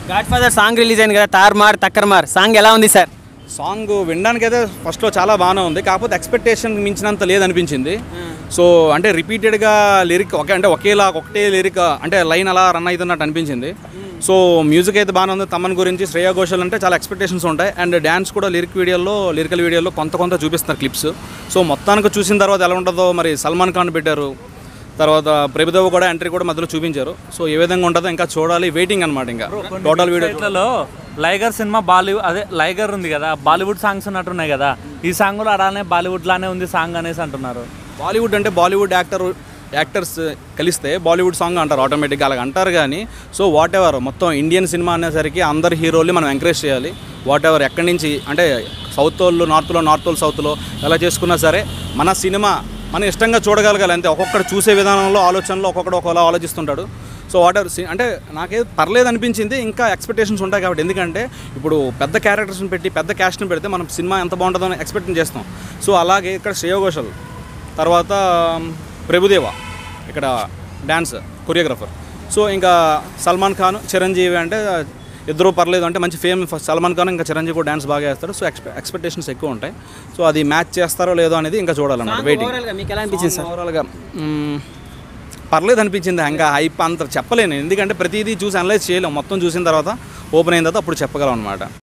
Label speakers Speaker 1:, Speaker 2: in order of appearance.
Speaker 1: God father song release అయింది కదా తార్మార్ తక్కర్మార్ song ఎలా ఉంది సార్
Speaker 2: సాంగ్ వినడానికైతే ఫస్ట్లో చాలా బాగానే ఉంది కాకపోతే ఎక్స్పెక్టేషన్ మించినంత లేదనిపించింది సో అంటే రిపీటెడ్గా లిరిక్ ఒకే అంటే ఒకేలా ఒకటే లిరిక్ అంటే లైన్ అలా రన్ అవుతున్నట్టు అనిపించింది సో మ్యూజిక్ అయితే బాగానే ఉంది తమన్ గురించి శ్రేయా ఘోషల్ అంటే చాలా ఎక్స్పెక్టేషన్స్ ఉంటాయి అండ్ డ్యాన్స్ కూడా లిరిక్ వీడియోలో లిరికల్ వీడియోలో కొంత కొంత చూపిస్తున్నారు క్లిప్స్ సో మొత్తానికి చూసిన తర్వాత ఎలా ఉంటుందో మరి సల్మాన్ ఖాన్ పెట్టారు తర్వాత ప్రభుదేవ కూడా ఎంట్రీ కూడా మధ్యలో చూపించారు సో ఏ విధంగా ఉంటుందో ఇంకా చూడాలి వెయిటింగ్ అనమాట ఇంకా టోటల్ వీడియో
Speaker 3: వీడియోలలో లైగర్ సినిమా బాలీవుడ్ అదే లైగర్ ఉంది కదా బాలీవుడ్ సాంగ్స్ ఉన్నట్టున్నాయి కదా ఈ సాంగ్ కూడా అలానే బాలీవుడ్ లానే ఉంది సాంగ్ అనేసి అంటున్నారు
Speaker 2: బాలీవుడ్ అంటే బాలీవుడ్ యాక్టర్ యాక్టర్స్ కలిస్తే బాలీవుడ్ సాంగ్ అంటారు ఆటోమేటిక్గా అలాగ అంటారు కానీ సో వాట్ ఎవర్ మొత్తం ఇండియన్ సినిమా అనేసరికి అందరు హీరోల్ని మనం ఎంకరేజ్ చేయాలి వాట్ ఎవర్ ఎక్కడి నుంచి అంటే సౌత్ వాళ్ళు నార్త్లో నార్త్ వాళ్ళు సౌత్లో ఎలా చేసుకున్నా సరే మన సినిమా మనం ఇష్టంగా చూడగలగాలి అంతే ఒక్కొక్కడు చూసే విధానంలో ఆలోచనలో ఒక్కొక్కడు ఒకలా ఆలోచిస్తుంటాడు సో వాట్ ఎవర్ అంటే నాకే పర్లేదు అనిపించింది ఇంకా ఎక్స్పెక్టేషన్స్ ఉంటాయి కాబట్టి ఎందుకంటే ఇప్పుడు పెద్ద క్యారెక్టర్స్ని పెట్టి పెద్ద క్యాస్ట్ని పెడితే మనం సినిమా ఎంత బాగుంటుందో అని ఎక్స్పెక్ట్ చేస్తాం సో అలాగే ఇక్కడ శ్రేయ ఘోషల్ తర్వాత ప్రభుదేవ ఇక్కడ డ్యాన్స్ కొరియోగ్రఫర్ సో ఇంకా సల్మాన్ ఖాన్ చిరంజీవి అంటే ఇద్దరు పర్లేదు అంటే మంచి ఫేమ్ సల్మాన్ ఖాన్ ఇంకా చిరంజీవి కూడా డ్యాన్స్ బాగా చేస్తాడు సో ఎక్స్పె ఎక్స్పెక్టేషన్స్ ఎక్కువ ఉంటాయి సో అది మ్యాచ్ చేస్తారో లేదో అనేది ఇంకా చూడాలన్నమాట వెయిటింగ్
Speaker 1: ఓవరాల్గా మీకు ఎలా అనిపించింది సార్
Speaker 2: ఓవరాల్గా మ్మ్, పర్లేదు అనిపించింది ఇంకా హైప్ అంత చెప్పలేను ఎందుకంటే ప్రతిదీ చూసి అనలైజ్ చేయలేం మొత్తం చూసిన తర్వాత ఓపెన్ అయిన తర్వాత అప్పుడు చెప్పగలం అనమాట